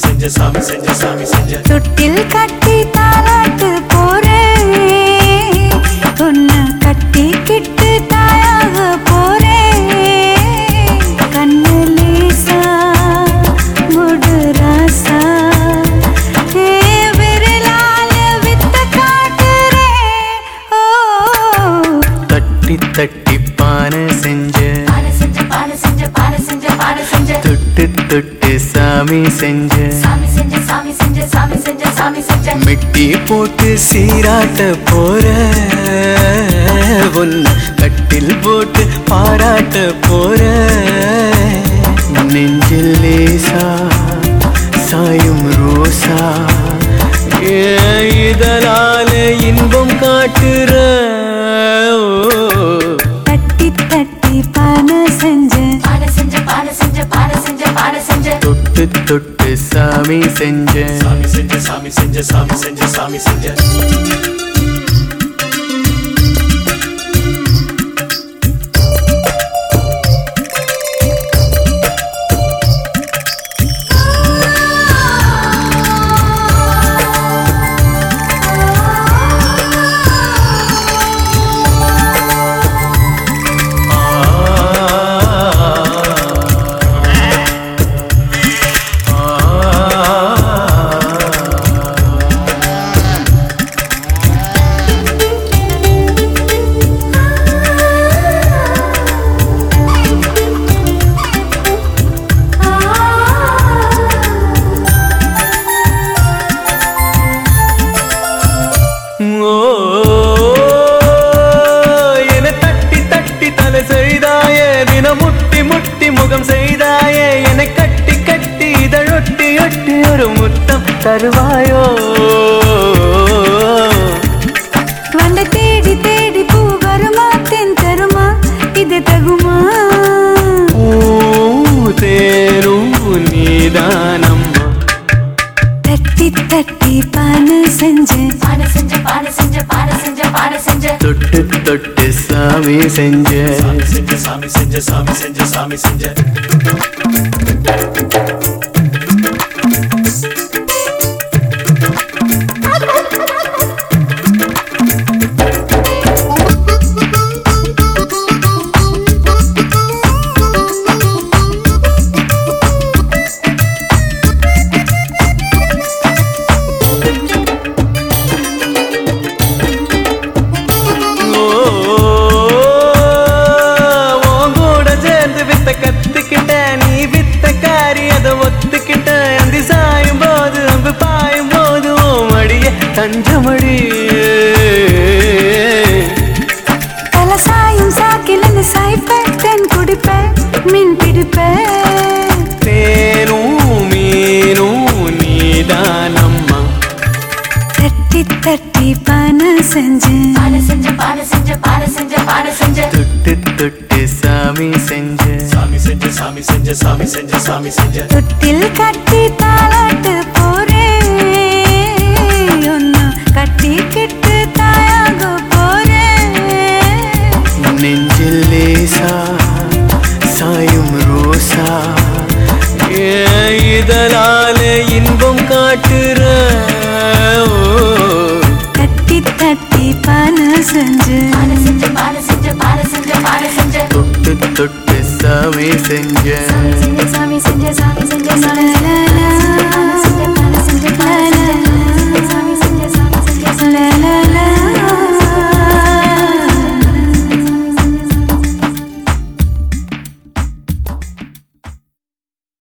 செஞ்ச சாமி செஞ்ச சாமி செஞ்ச தொட்டில் கட்டி தாலாட்டு போறேன் உன்னை கட்டிக்கிட்டு தாயாக போறேன் கண்ணு லேசா முடு ராசா ஏ விரலால வித்த காட்டுறேன் ஓ தட்டி தட்டி பானை செஞ்ச பாட செஞ்ச பாட செஞ்ச பாட செஞ்ச பாட செஞ்ச தொட்டு தொட்டு சாமி செஞ்ச சாமி செஞ்ச சாமி செஞ்ச சாமி செஞ்ச சாமி செஞ்ச மிட்டி போட்டு சீராட்ட போற உன்னை கட்டில் போட்டு பாராட்ட போற நெஞ்சில் லேசா சாயும் ரோசா ஏன் இதழால இன்பம் காட்டுற ஓ. தட்டி தட்டி பானை செஞ்சேன் பாட செஞ்ச பாட செஞ்ச பாட செஞ்ச பாட செஞ்ச தொட்டு தொட்டு சாமி செஞ்ச சாமி செஞ்ச சாமி செஞ்ச சாமி செஞ்ச சாமி செஞ்ச ஓ, என தட்டி தட்டி தலை செய்தாயே தினம் முட்டி முட்டி முகம் செய்தாயே என்னை கட்டி கட்டி இதழொட்டி ஒட்டி ஒரு முத்தம் தருவாயோ வண்ட தேடி தேடி பூ வருமா தென் தருமா இது தகுமா பூ தேரும் நீதானம்மா தட்டி தட்டி பானை செஞ்சேன் பாட செஞ்ச பாட செஞ்ச பாட செஞ்ச பாட செஞ்ச தொட்டு தொட்டு சாமி செஞ்ச சாமி செஞ்ச சாமி செஞ்ச சாமி செஞ்ச சாமி செஞ்ச ஓ, உன் கூட சேர்ந்து வித்த கத்துக்கிட்ட நீ வித்த காரி அதை ஒத்துக்கிட்ட அந்தி சாயும் போது அங்கு பாயும் போது உன் மடிய தஞ்சமடி தல சாயும் சாக்கிலன்னு சாய்ப்பேன் தென் குடிப்பேன் மின் பிடிப்பேன் தேனும் மீனும் நீதானம்மா தட்டி தட்டி பானை செஞ்சேன் பாட செஞ்ச பாட செஞ்ச பாட செஞ்ச பாட செஞ்ச தொட்டு தொட்டு சாமி செஞ்ச சாமி செஞ்ச சாமி செஞ்ச சாமி செஞ்ச சாமி செஞ்ச தொட்டில் கட்டி தாலாட்டு போறேன் ஒன்னு கட்டிக்கிட்டு தாயாக போறேன் நெஞ்சில் லேசா சாயும் ரோசா ஏன் இதழால இன்பம் காட்டுற ஓ. தட்டி தட்டி பானை செஞ்சு பாட செஞ்ச பாட செஞ்ச பாட செஞ்ச பாட செஞ்ச தொட்டு தொட்டு சாமி செஞ்ச சாமி செஞ்ச சாமி செஞ்ச சாமி